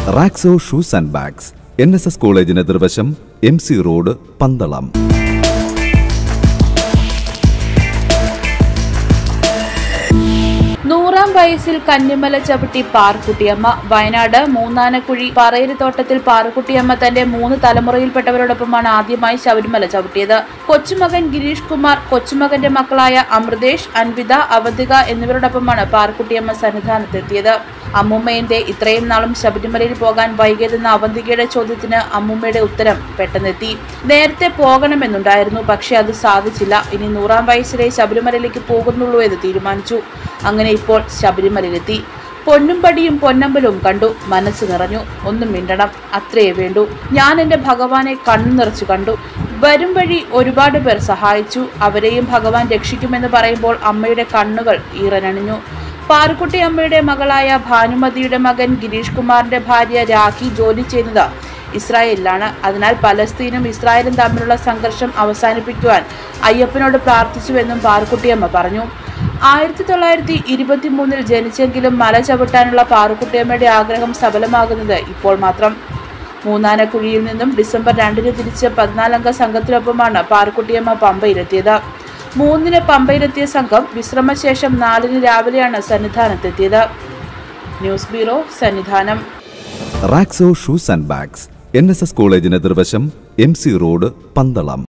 റാക്സോ shoes and bags N S S കോളേജിന് എതിർവശം M C road Pandalam നൂറാം വയസ്സിൽ കന്നിമല ചവിട്ടി പാർക്കുട്ടിയമ്മ വയനാട് മൂന്നാനക്കുഴി പറയരുത്തോട്ടത്തിൽ പാർക്കുട്ടിയമ്മ തന്റെ മൂന്ന് തലമുറയിൽപ്പെട്ടവരോടൊപ്പമാണ് ആദ്യമായി ശബരിമല ചവിട്ടിയത് കൊച്ചുമകൻ ഗിരീഷ് കുമാർ കൊച്ചുമകന്റെ മക്കളായ അമൃതേഷ് അൻവിത അവന്തിക എന്നിവരോടൊപ്പമാണ് പാർക്കുട്ടിയമ്മ സന്നിധാനത്തെത്തിയത് അമ്മൂമ്മയുടെ ഇത്രയും നാളും ശബരിമലയിൽ പോകാൻ വൈകിയതെന്ന അവന്തികയുടെ ചോദ്യത്തിന് അമ്മൂമ്മയുടെ ഉത്തരം പെട്ടെന്നെത്തി നേരത്തെ പോകണമെന്നുണ്ടായിരുന്നു പക്ഷെ അത് സാധിച്ചില്ല ഇനി നൂറാം വയസ്സിലെ ശബരിമലയിലേക്ക് പോകുന്നുള്ളൂ എന്ന് തീരുമാനിച്ചു അങ്ങനെ ഇപ്പോൾ ശബരിമലയിലെത്തി പൊന്നും പടിയും പൊന്നമ്പലും കണ്ടു മനസ്സ് നിറഞ്ഞു ഒന്നും മിണ്ടണം അത്രയേ വേണ്ടൂ ഞാൻ എൻ്റെ ഭഗവാനെ കണ്ണു നിറച്ചു കണ്ടു വരും വഴി ഒരുപാട് പേർ സഹായിച്ചു അവരെയും ഭഗവാൻ രക്ഷിക്കുമെന്ന് പറയുമ്പോൾ അമ്മയുടെ കണ്ണുകൾ ഈറനണിഞ്ഞു പാറുക്കുട്ടി അമ്മയുടെ മകളായ ഭാനുമതിയുടെ മകൻ ഗിരീഷ് കുമാറിന്റെ ഭാര്യ രാഖി ജോലി ചെയ്യുന്നത് ഇസ്രായേലിലാണ് അതിനാൽ പലസ്തീനും ഇസ്രായേലും തമ്മിലുള്ള സംഘർഷം അവസാനിപ്പിക്കുവാൻ അയ്യപ്പനോട് പ്രാർത്ഥിച്ചുവെന്നും പാറുക്കുട്ടിയമ്മ പറഞ്ഞു ആയിരത്തി തൊള്ളായിരത്തി ഇരുപത്തി മൂന്നിൽ ജനിച്ചെങ്കിലും മല ചവിട്ടാനുള്ള പാറുക്കുട്ടിയമ്മയുടെ ആഗ്രഹം സഫലമാകുന്നത് ഇപ്പോൾ മാത്രം മൂന്നാനക്കുഴിയിൽ നിന്നും ഡിസംബർ രണ്ടിന് തിരിച്ച് പതിനാലംഗ സംഘത്തിനൊപ്പമാണ് പാറുക്കുട്ടിയമ്മ പമ്പയിലെത്തിയത് മൂന്നിന് പമ്പയിലെത്തിയ സംഘം വിശ്രമശേഷം നാലിന് രാവിലെയാണ് സന്നിധാനത്തെത്തിയത് news bureau Sannidhanam Raxo shoes and bags N S S കോളേജിന് എതിർവശം എം സി റോഡ് പന്തളം